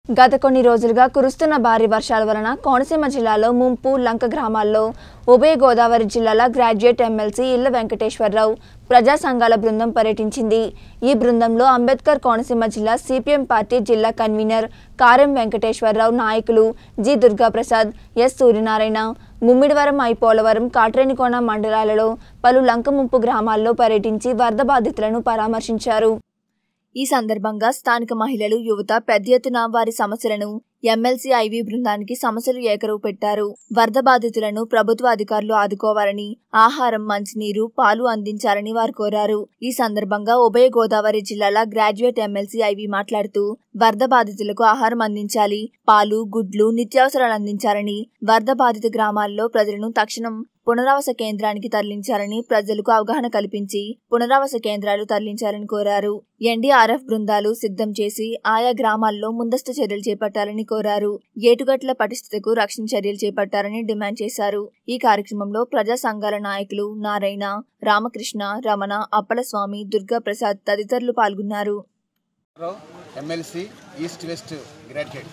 గత కొన్ని రోజులుగా కురుస్తున్న భారీ వర్షాల వలన కోనసీమ జిల్లాలో ముంపు లంక గ్రామాల్లో ఉభయ గోదావరి జిల్లాల గ్రాడ్యుయేట్ ఎమ్మెల్సీ ఇళ్ల వెంకటేశ్వరరావు ప్రజా సంఘాల బృందం పర్యటించింది ఈ బృందంలో అంబేద్కర్ కోనసీమ జిల్లా సిపిఎం పార్టీ జిల్లా కన్వీనర్ కారెం వెంకటేశ్వరరావు నాయకులు జి దుర్గాప్రసాద్ ఎస్ సూర్యనారాయణ ముమ్మిడివరం ఐపోలవరం కాట్రేనికోన మండలాలలో పలు లంక ముంపు గ్రామాల్లో పర్యటించి వరద బాధితులను పరామర్శించారు ఈ సందర్భంగా స్థానిక మహిళలు యువత పెద్ద ఎత్తున వారి సమస్యలను ఎమ్మెల్సీ ఐవి బృందానికి సమస్యలు ఏకరువు పెట్టారు వరద బాధితులను ప్రభుత్వ అధికారులు ఆదుకోవాలని ఆహారం మంచినీరు పాలు అందించాలని వారు కోరారు ఈ సందర్భంగా ఉభయ గోదావరి జిల్లాల గ్రాడ్యుయేట్ ఎమ్మెల్సీ ఐవి మాట్లాడుతూ వరద బాధితులకు ఆహారం అందించాలి పాలు గుడ్లు నిత్యావసరాలు అందించాలని వరద బాధిత గ్రామాల్లో ప్రజలను తక్షణం పునరావాస కేంద్రానికి తరలించాలని ప్రజలకు అవగాహన కల్పించి పునరావాస కేంద్రాలు తరలించాలని కోరారు ఎన్డీఆర్ఎఫ్ బృందాలు సిద్ధం చేసి ఆయా గ్రామాల్లో ముందస్తు చర్యలు చేపట్టాలని కోరారు ఏటుగట్ల పరిస్థితికు రక్షణ చర్యలు చేపట్టాలని డిమాండ్ చేశారు ఈ కార్యక్రమంలో ప్రజా సంఘాల నాయకులు నారాయణ రామకృష్ణ రమణ అప్పలస్వామి దుర్గా ప్రసాద్ తదితరులు పాల్గొన్నారు Rao MLC east west graduate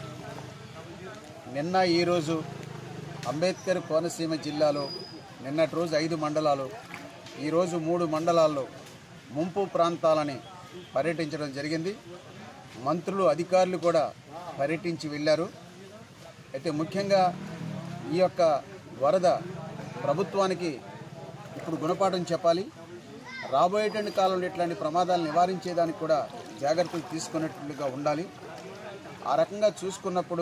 నిన్న ఈరోజు అంబేద్కర్ కోనసీమ జిల్లాలో నిన్నటి రోజు ఐదు మండలాలు ఈరోజు మూడు మండలాల్లో ముంపు ప్రాంతాలని పర్యటించడం జరిగింది మంత్రులు అధికారులు కూడా పర్యటించి వెళ్ళారు అయితే ముఖ్యంగా ఈ యొక్క వరద ప్రభుత్వానికి ఇప్పుడు గుణపాఠం చెప్పాలి రాబోయేటువంటి కాలంలో ఇట్లాంటి ప్రమాదాలు నివారించేదానికి కూడా జాగ్రత్తలు తీసుకున్నట్లుగా ఉండాలి ఆ రకంగా చూసుకున్నప్పుడు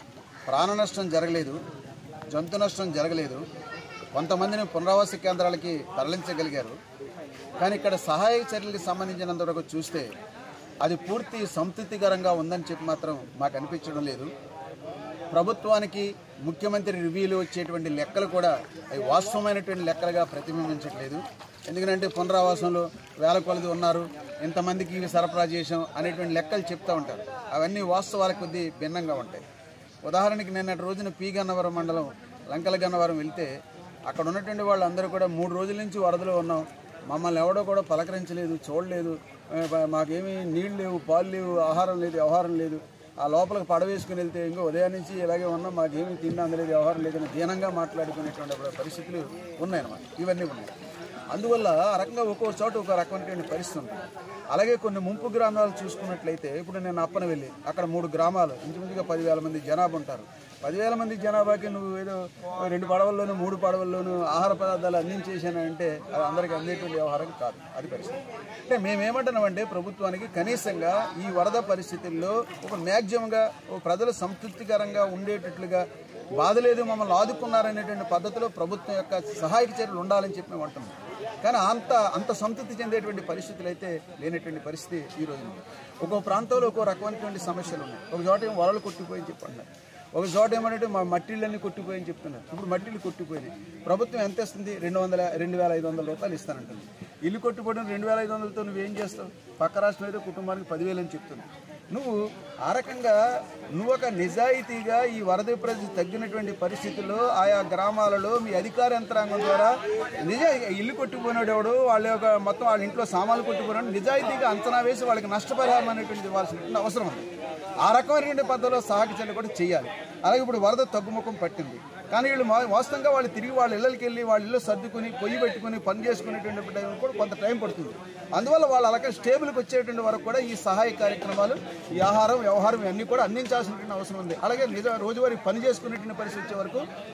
ప్రాణ నష్టం జరగలేదు జంతు నష్టం జరగలేదు కొంతమందిని పునరావాస కేంద్రాలకి తరలించగలిగారు కానీ ఇక్కడ సహాయక చర్యలకు సంబంధించినంత వరకు చూస్తే అది పూర్తి సంతృప్తికరంగా ఉందని చెప్పి మాత్రం మాకు అనిపించడం లేదు ప్రభుత్వానికి ముఖ్యమంత్రి రివ్యూలో వచ్చేటువంటి లెక్కలు కూడా అవి వాస్తవమైనటువంటి లెక్కలుగా ప్రతిబింబించట్లేదు ఎందుకంటే పునరావాసంలో వేల కొలది ఉన్నారు ఇంతమందికి ఇవి సరఫరా చేసాం అనేటువంటి లెక్కలు చెప్తూ ఉంటారు అవన్నీ వాస్తవాల కొద్దీ భిన్నంగా ఉంటాయి ఉదాహరణకి నిన్నటి రోజున పి గన్నవరం మండలం లంకల గన్నవరం వెళ్తే అక్కడ ఉన్నటువంటి వాళ్ళందరూ కూడా మూడు రోజుల నుంచి వరదలో ఉన్నాం మమ్మల్ని ఎవడో కూడా పలకరించలేదు చూడలేదు ఏ, బ- మాకేమీ నీళ్ళు లేవు పాలు లేవు ఆహారం లేదు వ్యవహారం లేదు ఆ లోపలికి పడవేసుకుని వెళ్తే ఇంకో ఉదయం నుంచి ఇలాగే ఉన్నాం మాకేమీ తిండి అందలేదు వ్యవహారం లేదని దీనంగా మాట్లాడుకునేటువంటి పరిస్థితులు ఉన్నాయన్నమాట ఇవన్నీ ఉన్నాయి అందువల్ల ఆ రకంగా ఒక్కో చోట ఒక రకమైనటువంటి పరిస్థితి ఉంది అలాగే కొన్ని ముంపు గ్రామాలు చూసుకున్నట్లయితే ఇప్పుడు నేను అప్పన వెళ్ళి అక్కడ మూడు గ్రామాలు ఇంచుమించుగా పదివేల మంది జనాభా ఉంటారు పదివేల మంది జనాభాకి నువ్వు ఏదో రెండు పడవల్లోనూ మూడు పడవల్లోనూ ఆహార పదార్థాలు అందించేసానంటే అది అందరికీ అందేటువంటి వ్యవహారం కాదు అది పరిస్థితి అంటే మేమేమంటున్నామంటే ప్రభుత్వానికి కనీసంగా ఈ వరద పరిస్థితుల్లో ఒక మ్యాక్సిమంగా ఒక ప్రజలు సంతృప్తికరంగా ఉండేటట్లుగా బాధ లేదు మమ్మల్ని ఆదుకున్నారనేటువంటి పద్ధతిలో ప్రభుత్వం యొక్క సహాయక చర్యలు ఉండాలని చెప్పి మేము అంటున్నాం కానీ అంత అంత సంతృప్తి చెందేటువంటి పరిస్థితులు అయితే లేనటువంటి పరిస్థితి ఈ రోజు ఉంది ఒక్కో ప్రాంతంలో ఒక్కో రకమైనటువంటి సమస్యలు ఉన్నాయి ఒక చోట ఏమో వలలు కొట్టిపోయి చెప్పి అంటున్నారు ఒక చోట ఏమంటే మా మట్టిళ్ళన్నీ కొట్టిపోయని చెప్తున్నారు ఇప్పుడు మట్టిళ్ళు కొట్టిపోయినాయి ప్రభుత్వం ఎంత ఇస్తుంది రెండు వందల రెండు వేల ఐదు వందల రూపాయలు ఇస్తానంటుంది ఇల్లు కొట్టిపోవడం రెండు వేల ఐదు వందలతో నువ్వేం చేస్తావు పక్క రాష్ట్రం అయితే కుటుంబానికి పదివేలు అని చెప్తున్నావు నువ్వు ఆ రకంగా నువ్వు ఒక నిజాయితీగా ఈ వరద పరిస్థితి తగ్గినటువంటి పరిస్థితుల్లో ఆయా గ్రామాలలో మీ అధికార యంత్రాంగం ద్వారా నిజ ఇల్లు కొట్టుకుపోయినాడు ఎవడు వాళ్ళ యొక్క మొత్తం వాళ్ళ ఇంట్లో సామాన్లు కొట్టుకున్నాడు నిజాయితీగా అంచనా వేసి వాళ్ళకి నష్టపరిహారం అనేటువంటిది ఇవ్వాల్సినటువంటి అవసరం ఉంది ఆ రకమైనటువంటి పద్ధతిలో సహాయక చర్యలు కూడా చేయాలి అలాగే ఇప్పుడు వరద తగ్గుముఖం పట్టింది కానీ వీళ్ళు మా- వాస్తవంగా వాళ్ళు తిరిగి వాళ్ళ ఇళ్ళకి వెళ్ళి వాళ్ళ ఇల్లు సర్దుకుని పొయ్యి పెట్టుకుని పని చేసుకునేటువంటి టైం కూడా కొంత టైం పడుతుంది అందువల్ల వాళ్ళు అలాగే స్టేబుల్కి వచ్చేటువంటి వరకు కూడా ఈ సహాయ కార్యక్రమాలు ఈ ఆహారం వ్యవహారం ఇవన్నీ కూడా అందించాల్సినటువంటి అవసరం ఉంది అలాగే నిజ రోజువారీ పని చేసుకునేటువంటి పరిస్థితి వచ్చే వరకు